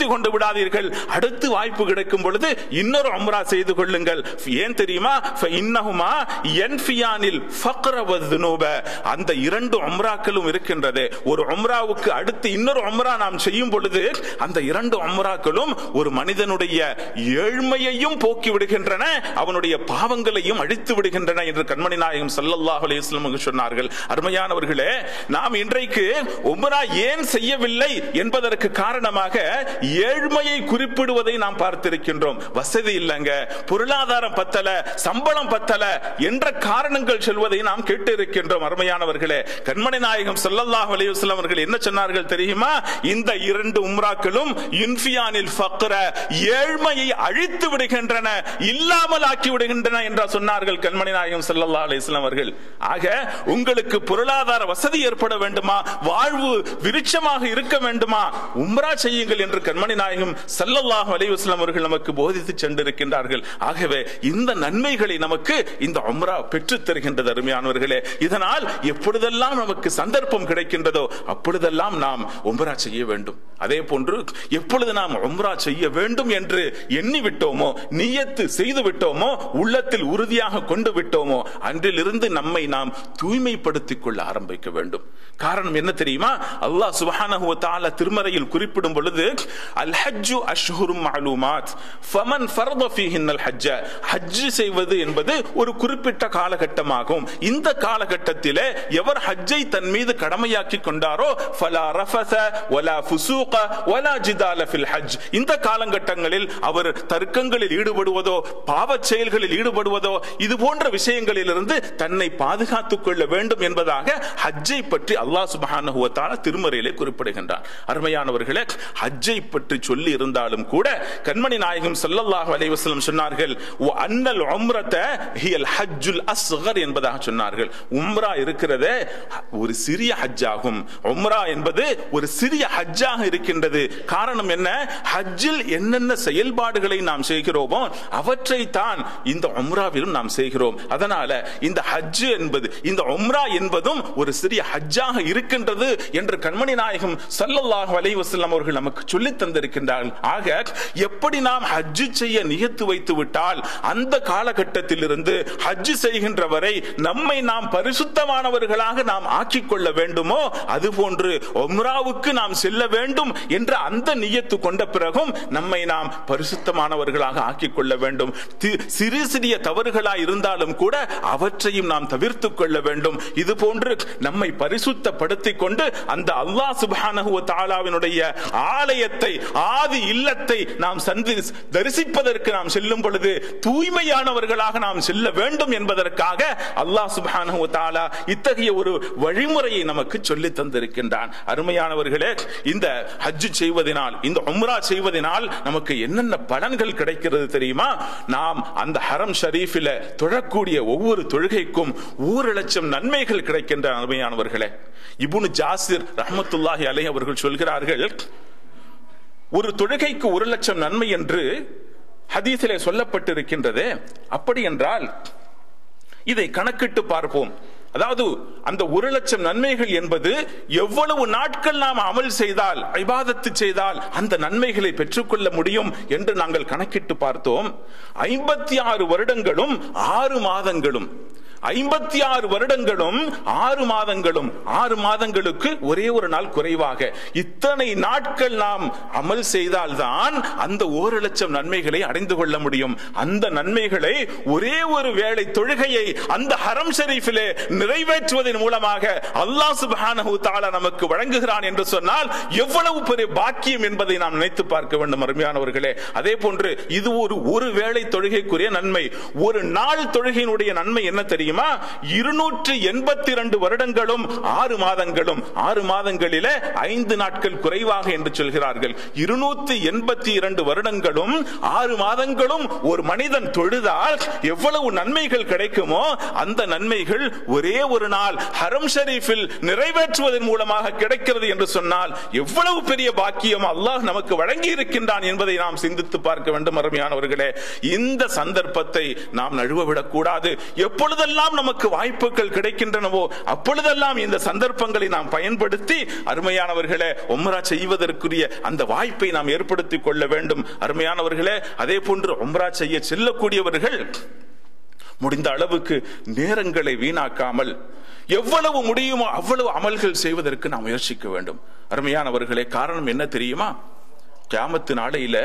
கொண்டு விடாதீர்கள் அடுத்து வாய்ப்பு கிடைக்கும் பொழுது இன்னொரு உம்ரா செய்து கொள்ளுங்கள் ஏன் தெரியுமா இன்னஹுமா யன்ஃபியானில் ஃபக்ர வதுனூப அந்த இரண்டு உம்ராக்களும் இருக்கின்றது ஒரு உம்ராவுக்கு அடுத்து இன்னொரு உம்ரா நாம் செய்யும் பொழுது அந்த இரண்டு உம்ராக்களும் ஒரு மனிதனுடைய ஏழ்மையையும் போக்கி விடுகின்றன அவனுடைய பாவங்களையும் அழித்து விடுகின்றன என்று கண்மணி நாயகம் ஸல்லல்லாஹு அலைஹி வஸல்லம் சொன்னார்கள் அருமையானவர்களே நாம் இன்றைக்கு உம்ரா ஏன் செய்யவில்லை என்பதற்கு காரணமாக ஏழ்மையை குறிப்பிடுவதை நாம் பார்த்திருக்கின்றோம் வசதி இல்லைங்க பொருளாதாரம் பத்தல சம்பளம் பத்தல என்ற காரணங்கள் சொல்வதை நாம் கேட்டு இருக்கின்றோம் அருமையானவர்களே கண்மணி நாயகம் ஸல்லல்லாஹு அலைஹி வஸல்லம் அவர்கள் என்ன சொன்னார்கள் தெரியுமா இந்த இரண்டு உம்ராக்களும் இன்ஃபியானில் ஃபக்ர ஏழ்மையை அழித்து விடுகின்றன இல்லாமல் ஆக்கி விடுகின்றன என்று சொன்னார்கள் கண்மணி நாயகம் ஸல்லல்லாஹு அலைஹி வஸல்லம் அவர்கள் ஆக உங்களுக்கு பொருளாதார வசதி ஏற்பட வேண்டுமா வாழ்வு விருட்சமாக இருக்க வேண்டுமா உம்ரா செய்யுங்கள் என்று கண்மணி நாயகம் ஸல்லல்லாஹு அலைஹி வஸல்லம் அவர்கள் நமக்கு போதித்து சென்றிருக்கின்றார்கள் ஆகவே இந்த நன்மைகளை நமக்கு இந்த உம்ரா பெற்றுத் தருகின்றது அருமையானவர்களே இதனால் எப்பொழுதெல்லாம் நமக்கு சந்தர்ப்பம் கிடைக்கின்றதோ அப்பொழுதெல்லாம் நாம் உம்ரா செய்ய வேண்டும் அதே போன்று எப்பொழுது நாம் உம்ரா செய்ய வேண்டும் என்று எண்ணி விட்டோமோ நியத்து செய்து விட்டோமோ உள்ளத்தில் உறுதியாக கொண்டு விட்டோமோ அன்றிலிருந்து நம்மை நாம் தூய்மைப்படுத்திக் கொள்ள ஆரம்பிக்க வேண்டும் காரணம் என்ன தெரியுமா அல்லாஹ் சுப்ஹானஹு வ தஆலா திருமறையில் குறிப்பிடும் பொழுது அல் ஹஜ்ஜு அஷ்ஹுரும் மஅலூமாத் ஃபமன் ஃபரத ஃபீஹின்னல் ஹஜ்ஜ ஹஜ் செய்வது என்பது ஒரு குறிப்பிட்ட காலகட்டமாகும் இந்த காலகட்டத்திலே எவர் ஹஜ்ஜை தன் மீது கடமையாக்கி கொண்டாரோ ஃபலா ரஃபஸ வலா ஃபுசூக வலா ஜிதால ஃபில் ஹஜ் இந்த காலகட்டங்களில் அவர் தர்க்கங்களில் ஈடுபடுவதோ பாவச் செயல்களில் ஈடுபடுவதோ இது போன்ற விஷயங்களிலிருந்து தன்னை பாதுகாத்துக் கொள்ள வேண்டும் என்பதாக ஹஜ்ஜை பற்றி அல்லாஹ் சுப்ஹானஹு வ தஆலா திருமறையிலே குறிப்பிடுகின்றார் அருமையானவர்களே ஹஜ்ஜை பற்றி சொல்லி இருந்தாலும் கூட கண்மணி நாயகம் ஸல்லல்லாஹு அலைஹி வஸல்லம் சொன்னார்கள் வ அன்னல் உம்ரத ஹியல் ஹஜ்ஜுல் அஸ்கர் என்பதாக சொன்னார்கள் உம்ரா இருக்கிறதே ஒரு சிறிய ஹஜ் ஆகும் உம்ரா என்பது ஒரு சிறிய ஹஜ்ஜாக இருக்கின்றது காரணம் என்ன ஹஜ்ஜில் என்னென்ன செயல்பாடுகளை நாம் செய்கிறோமோ அவற்றை தான் இந்த உம்ராவிலும் நாம் செய்கிறோம் அதனால இந்த ஹஜ் என்பது இந்த உம்ரா என்பதும் ஒரு சிறிய ஹஜ்ஜாக இருக்கின்றது என்று கண்மணி நாயகம் ஸல்லல்லாஹு அலைஹி வஸல்லம் அவர்கள் நமக்கு சொல்லி தந்திருக்கின்றார்கள் ஆக எப்படி நாம் ஹஜ் செய்ய நியத்து வைத்து விட்டால் அந்த காலகட்டத்தில் இருந்து ஹஜ் செய்கின்ற வரை நம்மை நாம் பரிசுத்தமானவர்களாக நாம் ஆக்கிக் கொள்ள வேண்டுமோ அதுபோன்று உம்ராவுக்கு நாம் செல்ல வேண்டும் என்ற அந்த நியத்து கொண்ட பிறகும் நம்மை நாம் பரிசுத்தமானவர்களாக ஆக்கிக் கொள்ள வேண்டும் தி- சிறு சிறிய தவறுகளாய் இருந்தாலும் கூட அவற்றையும் நாம் தவிர்த்து கொள்ள வேண்டும் இது போன்று நம்மை பரிசுத்தப்படுத்திக் கொண்டு அந்த அல்லாஹ் சுப்ஹானஹு வ தஆலாவினுடைய ஆலயத்தை ஆதி இல்லத்தை நாம் சந்தி தரிசிப்பதற்கு நாம் செல்லும் பொழுது தூய்மையானவர்களாக நாம் செல்ல வேண்டும் என்பதற்காக அல்லாஹ் சுப்ஹானஹு வ தஆலா இத்தகைய ஒரு வழிமுறையை நமக்கு சொல்லி தந்திருக்கின்றான் அருமையானவர்களே இந்த ஹஜ் செய்வதனால் இந்த உம்ரா செய்வதனால் நமக்கு என்னென்ன பலன்கள் கிடைக்கிறது தெரியுமா நாம் அந்த ஹரம் ஷரீஃபில தொழக்கூடிய ஒவ்வொரு தொழுகைக்கும் ஒரு லட்சம் நன்மைகள் கிடைக்கின்ற அருமையானவர்களே இப்னு ஜாசிர் ரஹ்மத்துல்லாஹி அலைஹி அவர்கள் சொல்கிறார்கள் ஒரு தொழுகைக்கு ஒரு லட்சம் நன்மை என்று ஹதீஸிலே சொல்லப்பட்டிருக்கின்றது அப்படி என்றால் இதை கணக்கிட்டு பார்ப்போம் அதாவது அந்த ஒரு லட்சம் நன்மைகள் என்பது எவ்வளவு நாட்கள் நாம் அமல் செய்தால் ஐபாதத்து செய்தால் அந்த நன்மைகளை பெற்றுக்கொள்ள முடியும் என்று நாங்கள் கணக்கிட்டு பார்த்தோம் ஐம்பத்தி ஆறு வருடங்களும் ஆறு மாதங்களும் ஐம்பத்தி ஆறு வருடங்களும் ஆறு மாதங்களும் ஆறு மாதங்களுக்கு ஒரே ஒரு நாள் குறைவாக இத்தனை நாட்கள் நாம் அமல் செய்தால்தான் அந்த ஒரு லட்சம் நன்மைகளை அடைந்து கொள்ள முடியும் அந்த நன்மைகளை ஒரே ஒரு வேளை தொழுகையை அந்த ஹரம் ஷரீஃபிலே நிறைவேற்றுவதன் மூலமாக அல்லாஹ் சுப்ஹானஹு தஆலா நமக்கு வழங்குகிறான் என்று சொன்னால் எவ்வளவு பெரிய பாக்கியம் என்பதை நாம் நினைத்து பார்க்க வேண்டும் அருமையானவர்களே அதே போன்று இது ஒரு ஒரு வேளை தொழுகைக்குரிய நன்மை ஒரு நாள் தொழுகையினுடைய நன்மை என்ன தெரியுமா இருநூற்று எண்பத்தி இரண்டு வருடங்களும் ஆறு மாதங்களும் ஆறு மாதங்களிலே ஐந்து நாட்கள் குறைவாக என்று சொல்கிறார்கள் இருநூத்தி எண்பத்தி இரண்டு வருடங்களும் ஆறு மாதங்களும் ஒரு மனிதன் தொழுதால் எவ்வளவு நன்மைகள் கிடைக்குமோ அந்த நன்மைகள் ஒரே ஒரு நாள் ஹரம் ஷரீஃபில் நிறைவேற்றுவதன் மூலமாக கிடைக்கிறது என்று சொன்னால் எவ்வளவு பெரிய பாக்கியம் அல்லாஹ் நமக்கு வழங்கி இருக்கின்றான் என்பதை நாம் சிந்தித்து பார்க்க வேண்டும் அருமையானவர்களே இந்த சந்தர்ப்பத்தை நாம் நழுவ விடக்கூடாது எப்பொழுதெல்லாம் எப்பொழுதெல்லாம் நமக்கு வாய்ப்புகள் கிடைக்கின்றனவோ அப்பொழுதெல்லாம் இந்த சந்தர்ப்பங்களை நாம் பயன்படுத்தி அருமையானவர்களே உம்ரா செய்வதற்குரிய அந்த வாய்ப்பை நாம் ஏற்படுத்திக் கொள்ள வேண்டும் அருமையானவர்களே அதே போன்று உம்ரா செய்ய செல்லக்கூடியவர்கள் முடிந்த அளவுக்கு நேரங்களை வீணாக்காமல் எவ்வளவு முடியுமோ அவ்வளவு அமல்கள் செய்வதற்கு நாம் முயற்சிக்க வேண்டும் அருமையானவர்களே காரணம் என்ன தெரியுமா கியாமத்து நாளையில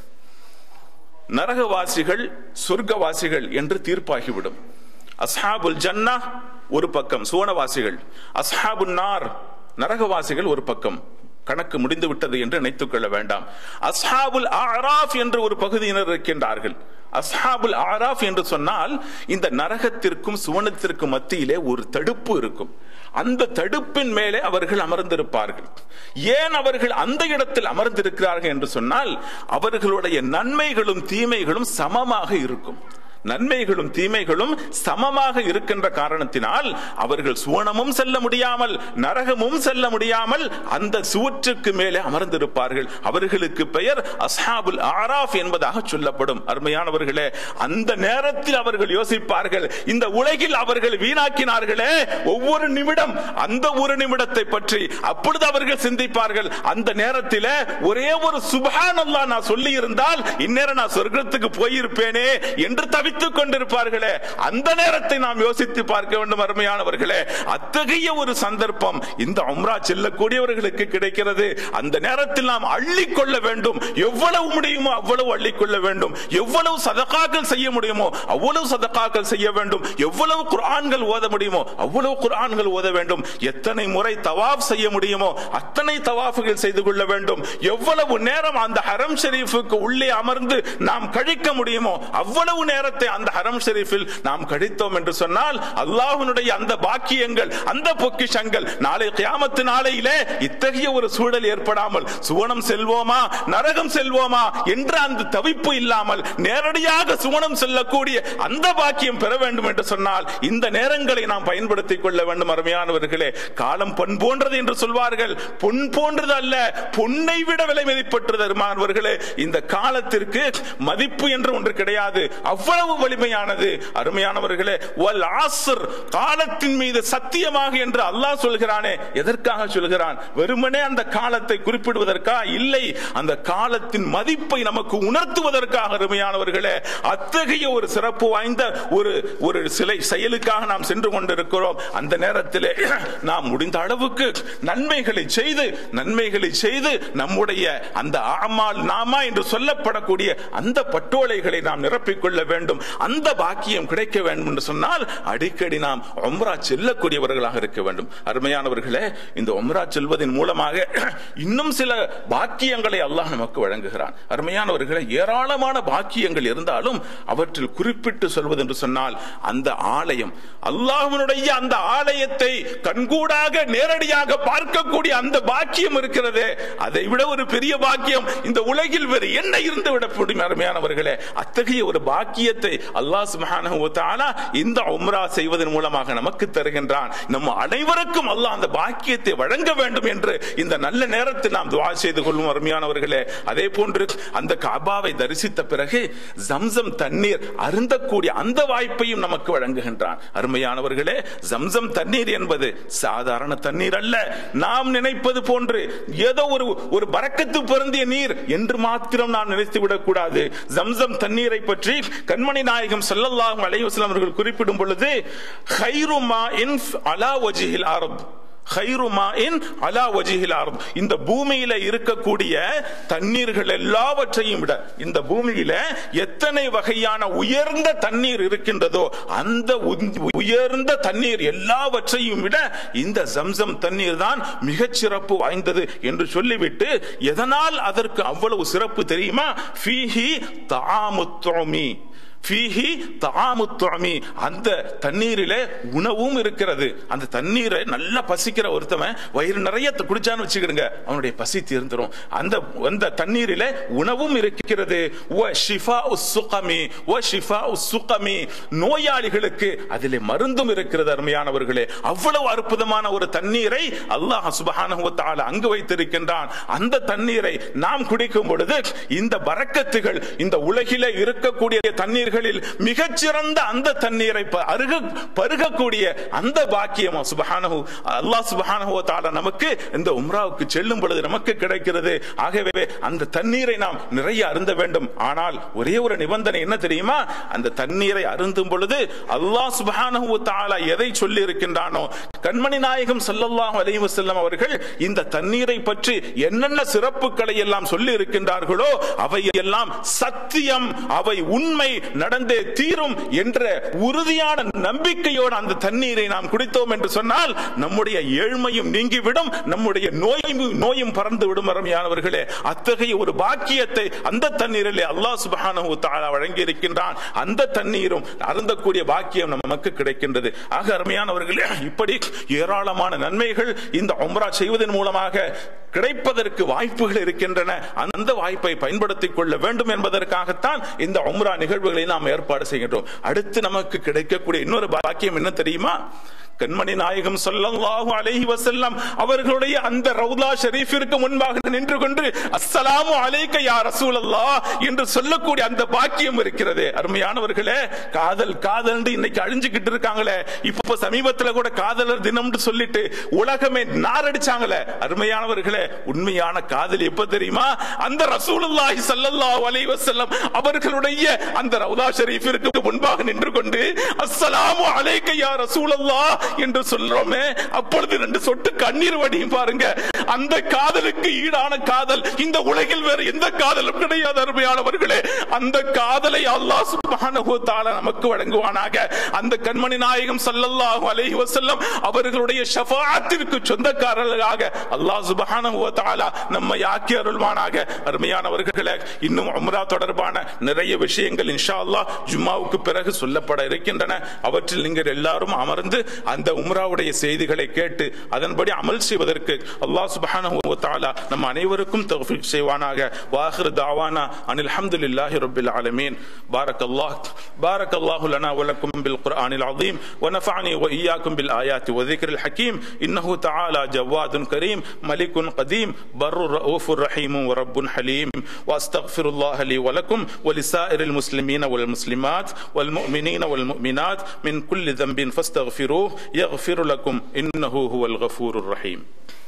நரகவாசிகள் சொர்க்கவாசிகள் என்று தீர்ப்பாகிவிடும் அஸ்ஹாபுல் ஜன்னா ஒரு பக்கம் சுவனவாசிகள் அஸ்ஹாபுல் நார் நரகவாசிகள் ஒரு பக்கம் கணக்கு முடிந்து விட்டது என்று நினைத்துக் கொள்ள வேண்டாம் அஸ்ஹாபுல் ஆராஃப் என்று ஒரு பகுதியினர் இருக்கின்றார்கள் அஸ்ஹாபுல் ஆராஃப் என்று சொன்னால் இந்த நரகத்திற்கும் சுவனத்திற்கும் மத்தியிலே ஒரு தடுப்பு இருக்கும் அந்த தடுப்பின் மேலே அவர்கள் அமர்ந்திருப்பார்கள் ஏன் அவர்கள் அந்த இடத்தில் அமர்ந்திருக்கிறார்கள் என்று சொன்னால் அவர்களுடைய நன்மைகளும் தீமைகளும் சமமாக இருக்கும் நன்மைகளும் தீமைகளும் சமமாக இருக்கின்ற காரணத்தினால் அவர்கள் சுவனமும் செல்ல முடியாமல் நரகமும் செல்ல முடியாமல் அந்த சுவற்றுக்கு மேலே அமர்ந்திருப்பார்கள் அவர்களுக்கு பெயர் அஸ்ஹாபுல் ஆராஃப் என்பதாக சொல்லப்படும் அருமையானவர்களே அந்த நேரத்தில் அவர்கள் யோசிப்பார்கள் இந்த உலகில் அவர்கள் வீணாக்கினார்களே ஒவ்வொரு நிமிடம் அந்த ஒரு நிமிடத்தை பற்றி அப்பொழுது அவர்கள் சிந்திப்பார்கள் அந்த நேரத்தில் ஒரே ஒரு சுபஹான் அல்லாஹ் நான் சொல்லி இருந்தால் இந்நேரம் நான் சொர்க்கத்துக்கு போயிருப்பேனே என்று தவித்துக் கொண்டிருப்பார்களே அந்த நேரத்தை நாம் யோசித்து பார்க்க வேண்டும் அருமையானவர்களே அத்தகைய ஒரு சந்தர்ப்பம் இந்த உம்ரா செல்லக்கூடியவர்களுக்கு கிடைக்கிறது அந்த நேரத்தில் நாம் அள்ளிக்கொள்ள வேண்டும் எவ்வளவு முடியுமோ அவ்வளவு அள்ளிக்கொள்ள வேண்டும் எவ்வளவு சதகாக்கள் செய்ய முடியுமோ அவ்வளவு சதகாக்கள் செய்ய வேண்டும் எவ்வளவு குர்ஆன்கள் ஓத முடியுமோ அவ்வளவு குர்ஆன்கள் ஓத வேண்டும் எத்தனை முறை தவாப் செய்ய முடியுமோ அத்தனை தவாஃபுகள் செய்து கொள்ள வேண்டும் எவ்வளவு நேரம் அந்த ஹரம் ஷெரீஃபுக்கு உள்ளே அமர்ந்து நாம் கழிக்க முடியுமோ அவ்வளவு நேரத்தை அந்த ஹரம் ஷெரீஃபில் நாம் கழித்தோம் என்று சொன்னால் அல்லாஹ்வினுடைய அந்த பாக்கியங்கள் அந்த பொக்கிஷங்கள் நாளை கியாமத்து நாளையிலே இத்தகைய ஒரு சூழல் ஏற்படாமல் சுவனம் செல்வோமா நரகம் செல்வோமா என்ற அந்த தவிப்பு இல்லாமல் நேரடியாக சுவனம் செல்லக்கூடிய அந்த பாக்கியம் பெற வேண்டும் என்று சொன்னால் இந்த நேரங்களை நாம் பயன்படுத்திக் கொள்ள வேண்டும் அருமையானவர்களே காலம் பொன் போன்றது என்று சொல்வார்கள் பொன் போன்றது அல்ல பொன்னை விட விலை மதிப்பற்றது அருமானவர்களே இந்த காலத்திற்கு மதிப்பு என்று ஒன்று கிடையாது அவ்வளவு வலிமையானது அருமையானவர்களே வல் ஆஸ்ர் காலத்தின் மீது சத்தியமாக என்று அல்லாஹ் சொல்கிறானே எதற்காக சொல்கிறான் வெறுமனே அந்த காலத்தை குறிப்பிடுவதற்கா இல்லை அந்த காலத்தின் மதிப்பை நமக்கு உணர்த்துவதற்காக அருமையானவர்களே அத்தகைய ஒரு சிறப்பு வாய்ந்த ஒரு ஒரு சிலை செயலுக்காக நாம் சென்று கொண்டிருக்கிறோம் அந்த நேரத்திலே நாம் முடிந்த அளவுக்கு நன்மைகளை செய்து நன்மைகளை செய்து நம்முடைய அந்த ஆமால் நாமா என்று சொல்லப்படக்கூடிய அந்த பட்டோலைகளை நாம் நிரப்பிக் கொள்ள வேண்டும் அந்த பாக்கியம் கிடைக்க வேண்டும் என்று சொன்னால் அடிக்கடி நாம் ஒம்ரா செல்லக்கூடியவர்களாக இருக்க வேண்டும் அருமையானவர்களே இந்த ஒம்ரா செல்வதன் மூலமாக இன்னும் சில பாக்கியங்களை அல்லாஹ் நமக்கு வழங்குகிறான் அருமையானவர்களே ஏராளமான பாக்கியங்கள் இருந்தாலும் அவற்றில் குறிப்பிட்டு சொல்வது என்று சொன்னால் அந்த ஆலயம் அல்லாஹ்வினுடைய அந்த ஆலயத்தை கண்கூடாக நேரடியாக பார்க்கக்கூடிய அந்த பாக்கியம் இருக்கிறதே அதை விட ஒரு பெரிய பாக்கியம் இந்த உலகில் வேறு என்ன இருந்து விட முடியும் அருமையானவர்களே அத்தகைய ஒரு பாக்கியத்தை அல்லாஹ் சுப்ஹானஹு வ தஆலா இந்த உம்ரா செய்வதன் மூலமாக நமக்கு தருகின்றான் நம்ம அனைவருக்கும் அல்லாஹ் அந்த பாக்கியத்தை வழங்க வேண்டும் என்று இந்த நல்ல நேரத்தில் நாம் துஆ செய்து கொள்வோம் அருமையானவர்களே அதே போன்று அந்த காபாவை தரிசித்த பிறகு ஜம்சம் தண்ணீர் அருந்தக்கூடிய அந்த வாய்ப்பையும் நமக்கு வழங்குகின்றான் அருமையானவர்களே ஜம்சம் தண்ணீர் என்பது சாதாரண தண்ணீர் அல்ல நாம் நினைப்பது போன்று ஏதோ ஒரு ஒரு பறக்கத்து பொருந்திய நீர் என்று மாத்திரம் நாம் நினைத்து விடக்கூடாது ஜம்சம் தண்ணீரை பற்றி கண்மணி நாயகம் ஸல்லல்லாஹு அலைஹி வஸல்லம் அவர்கள் குறிப்பிடும் பொழுது ஹைரு மாஇன் அலா வஜிஹில் அரப் ஹைரு மாஇன் அலா வஜிஹில் அர்த் இந்த பூமியில இருக்கக்கூடிய தண்ணீர்கள் எல்லாவற்றையும் விட இந்த பூமியில எத்தனை வகையான உயர்ந்த தண்ணீர் இருக்கின்றதோ அந்த உந்- உயர்ந்த தண்ணீர் எல்லாவற்றையும் விட இந்த ஜம்சம் தண்ணீர் தான் மிகச் சிறப்பு வாய்ந்தது என்று சொல்லிவிட்டு எதனால் அதற்கு அவ்வளவு சிறப்பு தெரியுமா ஃபீஹி தஆமுத்துமி ஃபீஹி தஆமுத்துமி அந்த தண்ணீரிலே உணவும் இருக்கிறது அந்த தண்ணீரை நல்லா பசிக்கிற ஒருத்தவன் வயிறு நிறைய த- குடிச்சான்னு வச்சுக்கிடுங்க அவனுடைய பசி தீர்ந்துரும் அந்த அந்த தண்ணீரிலே உணவும் இருக்கிறது வ ஷிஃபாஉ சுகமி வ ஷிஃபாஉ சுகமி நோயாளிகளுக்கு அதிலே மருந்தும் இருக்கிறது அருமையானவர்களே அவ்வளவு அற்புதமான ஒரு தண்ணீரை அல்லாஹ் சுப்ஹானஹு வ தஆலா அங்கு வைத்திருக்கின்றான் அந்த தண்ணீரை நாம் குடிக்கும் பொழுது இந்த பரக்கத்துகள் இந்த உலகிலே இருக்கக்கூடிய தண்ணீர்கள் தண்ணீர்களில் மிகச்சிறந்த அந்த தண்ணீரை ப- அருக பருகக்கூடிய அந்த பாக்கியம் சுபஹானஹு அல்லாஹ் சுபஹானஹு வ தஆலா நமக்கு இந்த உம்ராவுக்கு செல்லும் பொழுது நமக்கு கிடைக்கிறது ஆகவே அந்த தண்ணீரை நாம் நிறைய அருந்த வேண்டும் ஆனால் ஒரே ஒரு நிபந்தனை என்ன தெரியுமா அந்த தண்ணீரை அருந்தும் பொழுது அல்லாஹ் சுபஹானஹு வ தஆலா எதை சொல்லி இருக்கின்றானோ கண்மணி நாயகம் ஸல்லல்லாஹு அலைஹி வஸல்லம் அவர்கள் இந்த தண்ணீரை பற்றி என்னென்ன சிறப்புகளை எல்லாம் சொல்லி இருக்கின்றார்களோ அவை எல்லாம் சத்தியம் அவை உண்மை நடந்தே தீரும் என்ற உறுதியான நம்பிக்கையோடு அந்த தண்ணீரை நாம் குடித்தோம் என்று சொன்னால் நம்முடைய ஏழ்மையும் நீங்கிவிடும் நம்முடைய நோயும் நோயும் பறந்து விடும் அருமையானவர்களே அத்தகைய ஒரு பாக்கியத்தை அந்த தண்ணீரிலே அல்லாஹ் சுப்ஹானஹு வ தஆலா வழங்கி இருக்கின்றான் அந்த தண்ணீரும் அருந்தக்கூடிய பாக்கியம் நமக்கு கிடைக்கின்றது ஆக அருமையானவர்களே இப்படி ஏராளமான நன்மைகள் இந்த உம்ரா செய்வதன் மூலமாக கிடைப்பதற்கு வாய்ப்புகள் இருக்கின்றன அந்த வாய்ப்பை பயன்படுத்திக் கொள்ள வேண்டும் என்பதற்காகத்தான் இந்த உம்ரா நிகழ்வுகளை நாம் ஏற்பாடு செய்கின்றோம் அடுத்து நமக்கு கிடைக்கக்கூடிய இன்னொரு பாக்கியம் என்ன தெரியுமா கண்மணி நாயகம் ஸல்லல்லாஹு அலைஹி வஸல்லம் அவர்களுடைய அந்த ரவுலா ஷரீஃபிற்கு முன்பாக நின்று கொண்டு அஸ்ஸலாமு அலைக்க யா ரசூலல்லாஹ் என்று சொல்லக்கூடிய அந்த பாக்கியம் இருக்கிறது அருமையானவர்களே காதல் காதல் இன்னைக்கு அழிஞ்சுக்கிட்டு இருக்காங்களே இப்போ சமீபத்துல கூட காதலர் தினம்னு சொல்லிட்டு உலகமே நாரடிச்சாங்களே அருமையானவர்களே உண்மையான காதல் எப்ப தெரியுமா அந்த ரசூலுல்லாஹி ஸல்லல்லாஹு அலைஹி வஸல்லம் அவர்களுடைய அந்த ரவுலா ஷரீஃபிற்கு முன்பாக நின்று கொண்டு அஸ்ஸலாமு அலைக்க யா ரசூலல்லாஹ் என்று சொல்றோமே அப்பொழுது ரெண்டு சொட்டு கண்ணீர் வடியும் பாருங்க அந்த காதலுக்கு ஈடான காதல் இந்த உலகில் வேற எந்த காதலும் கிடையாது அருமையானவர்களே அந்த காதலை அல்லாஹ் சுப்ஹானஹு வ தஆலா நமக்கு வழங்குவானாக அந்த கண்மணி நாயகம் ஸல்லல்லாஹு அலைஹி வஸல்லம் அவர்களுடைய ஷஃபாஅத்திற்கு சொந்தக்காரர்களாக அல்லாஹ் சுப்ஹானஹு வ தஆலா நம்மை ஆக்கி அருள்வானாக அருமையானவர்களே இன்னும் உம்ரா தொடர்பான நிறைய விஷயங்கள் இன்ஷா அல்லாஹ் ஜும்மாவுக்கு பிறகு சொல்லப்பட இருக்கின்றன அவற்றில் நீங்கள் எல்லாரும் அமர்ந்து அந்த உம்ராவுடைய செய்திகளை கேட்டு அதன்படி அமல் செய்வதற்கு அல்லாஹ் சுப்ஹானஹு வ தஆலா நம் அனைவருக்கும் தௌஃபீக் செய்வானாக வாஹிர் தாவானா அனில் ஹம்துலில்லாஹி ரப்பில் ஆலமீன் பாரக்கல்லாஹ் பாரக்கல்லாஹு லனா வ லக்கும் பில் குர்ஆனில் அதீம் ونفعني وإياكم بالآيات وذكر الحكيم إنه تعالى جواد كريم ملك قديم بر رؤوف رحيم ورب حليم وأستغفر الله لي ولكم ولسائر المسلمين والمسلمات والمؤمنين والمؤمنات من كل ذنب فاستغفروه يغفر لكم إنه هو الغفور الرحيم